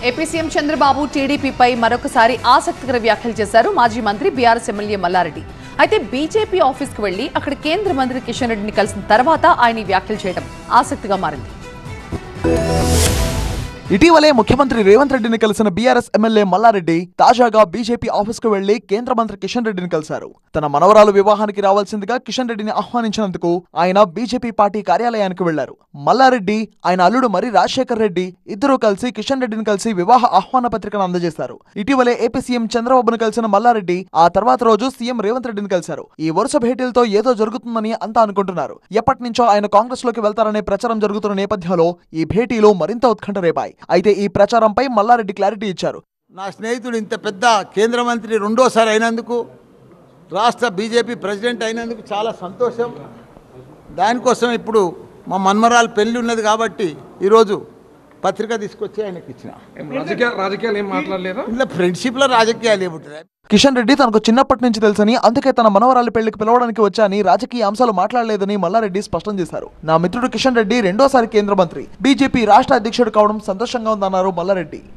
AP CM Chandrababu టీడీపీపై మరొకసారి ఆసక్తికర వ్యాఖ్యలు చేశారు మాజీ మంత్రి బీఆర్ఎస్ ఎమ్మెల్యే మల్లారెడ్డి అయితే బీజేపీ ఆఫీస్కి వెళ్లి అక్కడ కేంద్ర మంత్రి కిషన్ రెడ్డిని కలిసిన తర్వాత ఆయన ఈ వ్యాఖ్యలు చేయడం ఆసక్తిగా మారింది ఇటీవలే ముఖ్యమంత్రి రేవంత్ రెడ్డిని కలిసిన బీఆర్ఎస్ ఎమ్మెల్యే మల్లారెడ్డి తాజాగా బీజేపీ ఆఫీస్ కు వెళ్లి కేంద్ర మంత్రి కిషన్ రెడ్డిని కలిశారు తన మనవరాలు వివాహానికి రావాల్సిందిగా కిషన్ రెడ్డిని ఆహ్వానించినందుకు ఆయన బీజేపీ పార్టీ కార్యాలయానికి వెళ్లారు మల్లారెడ్డి ఆయన అల్లుడు మరి రాజశేఖర్ రెడ్డి ఇద్దరూ కలిసి కిషన్ రెడ్డిని కలిసి వివాహ ఆహ్వాన పత్రికను అందజేశారు ఇటీవలే ఏపీ సీఎం చంద్రబాబును కలిసిన మల్లారెడ్డి ఆ తర్వాత రోజు సీఎం రేవంత్ రెడ్డిని కలిశారు ఈ వరుస భేటీలతో ఏదో జరుగుతుందని అంతా అనుకుంటున్నారు ఎప్పటి నుంచో ఆయన కాంగ్రెస్ లోకి వెళ్తారనే ప్రచారం జరుగుతున్న నేపథ్యంలో ఈ భేటీలో మరింత ఉత్కంఠ రేపాయి అయితే ఈ ప్రచారంపై మల్లారెడ్డి క్లారిటీ ఇచ్చారు నా స్నేహితుడు ఇంత పెద్ద కేంద్ర మంత్రి రెండోసారి అయినందుకు రాష్ట్ర బీజేపీ ప్రెసిడెంట్ అయినందుకు చాలా సంతోషం దానికోసం ఇప్పుడు మా మన్మరాలు పెళ్లి ఉన్నది కాబట్టి ఈరోజు పత్రిక తీసుకొచ్చి ఆయనకి ఇచ్చిన ఏం రాజకీయ రాజకీయాలు ఏం మాట్లాడలేదా ఇందులో ఫ్రెండ్షిప్లో రాజకీయాలు ఏముంటుంది కిషన్ రెడ్డి తనకు చిన్నప్పటి నుంచి తెలుసని అందుకే తన మనవరాలి పెళ్లికి పిలవడానికి వచ్చాని రాజకీయ అంశాలు మాట్లాడలేదని మల్లారెడ్డి స్పష్టం చేశారు నా మిత్రుడు కిషన్ రెడ్డి రెండోసారి కేంద్ర మంత్రి బీజేపీ రాష్ట్ర అధ్యక్షుడు కావడం సంతోషంగా ఉందన్నారు మల్లారెడ్డి